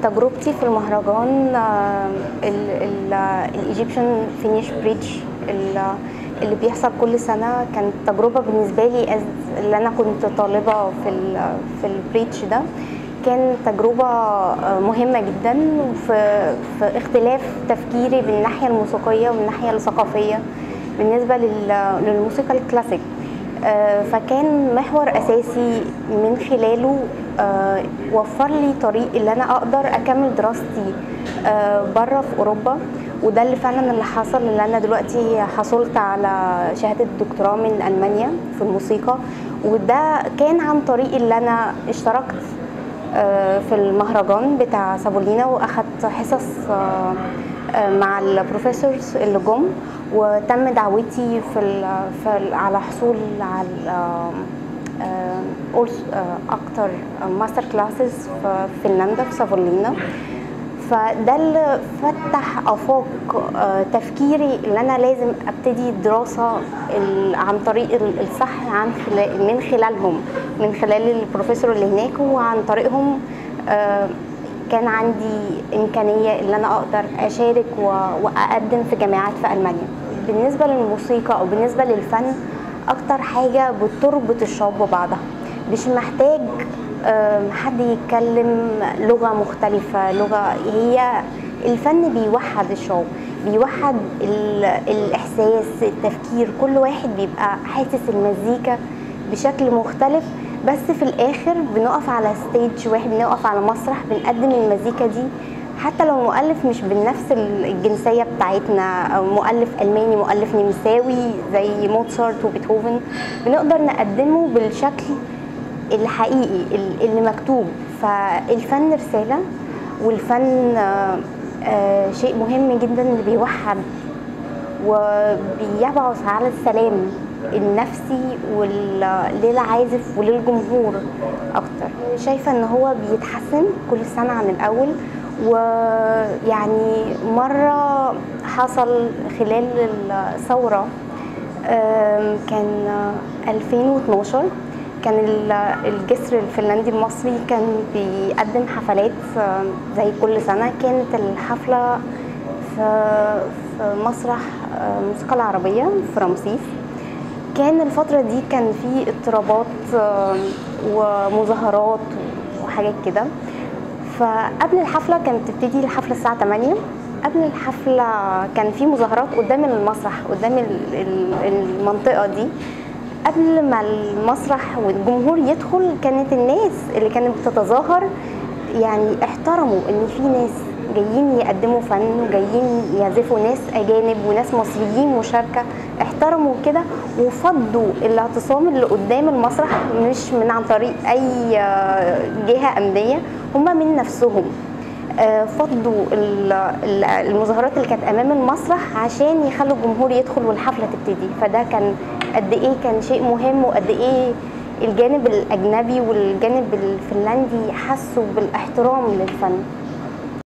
تجربتي في المهرجان الايجيبشن فينيش بريتش اللي بيحصل كل سنه كانت تجربه بالنسبه لي as- اللي انا كنت طالبه في ال في البريتش ده كان تجربه آه، مهمه جدا في في اختلاف تفكيري بالناحيه الموسيقيه والناحيه الثقافيه بالنسبه لل- للموسيقى الكلاسيك آه، فكان محور اساسي من خلاله آه، وفر لي طريق اللي انا اقدر اكمل دراستي بره في اوروبا وده اللي فعلا اللي حصل اللي انا دلوقتي حصلت على شهاده دكتوراه من المانيا في الموسيقى وده كان عن طريق اللي انا اشتركت آه، في المهرجان بتاع سابولينا واخدت حصص آه، آه، مع البروفيسورز اللي جم وتم دعوتي في, ال في ال على حصول على آه، آه، أورس- آه، اكتر ماستر كلاسز في فنلندا في سافولينا فده اللي فتح افاق آه، تفكيري اللي انا لازم ابتدي الدراسه ال- عن طريق ال- الصح عن خلال من خلالهم من خلال البروفيسور اللي هناك وعن طريقهم آه، كان عندي امكانيه ان انا اقدر اشارك و- واقدم في جامعات في المانيا بالنسبه للموسيقى او بالنسبه للفن اكتر حاجه بتربط الشعوب ببعضها مش محتاج آم، حد يتكلم لغة مختلفة لغة هي الفن بيوحد الشعوب بيوحد ال- الإحساس التفكير كل واحد بيبقى حاسس المزيكا بشكل مختلف بس في الآخر بنقف على ستيج واحد بنقف على مسرح بنقدم المزيكا دي حتى لو المؤلف مش بنفس الجنسية بتاعتنا أو مؤلف ألماني مؤلف نمساوي زي موتسارت وبيتهوفن بنقدر نقدمه بالشكل الحقيقي اللي مكتوب فالفن رسالة والفن آه، آه، شيء مهم جدا اللي بيوحد وبيبعث على السلام النفسي وال- للعازف وللجمهور اكتر شايفه ان هو بيتحسن كل سنه عن الاول ويعني مره حصل خلال الثوره آم، كان آه، 2012 كان ال- الجسر الفنلندي المصري كان بيقدم حفلات آه، زي كل سنة كانت الحفلة في في مسرح آه، الموسيقى العربية في رمسيس كان الفترة دي كان في اضطرابات آه، ومظاهرات وحاجات كده فقبل الحفلة كانت تبتدي الحفلة الساعة 8 قبل الحفلة كان في مظاهرات قدام المسرح قدام ال- ال- المنطقة دي قبل ما المسرح والجمهور يدخل كانت الناس اللي كانت بتتظاهر يعني احترموا ان في ناس جايين يقدموا فن وجايين يعزفوا ناس اجانب وناس مصريين مشاركه احترموا كده وفضوا الاعتصام اللي قدام المسرح مش من عن طريق اي آه، جهه امنيه هم من نفسهم آه، فضوا ال- ال- المظاهرات اللي كانت امام المسرح عشان يخلوا الجمهور يدخل والحفله تبتدي فده كان قد ايه كان شيء مهم وقد ايه الجانب الاجنبي والجانب الفنلندي حسوا بالاحترام للفن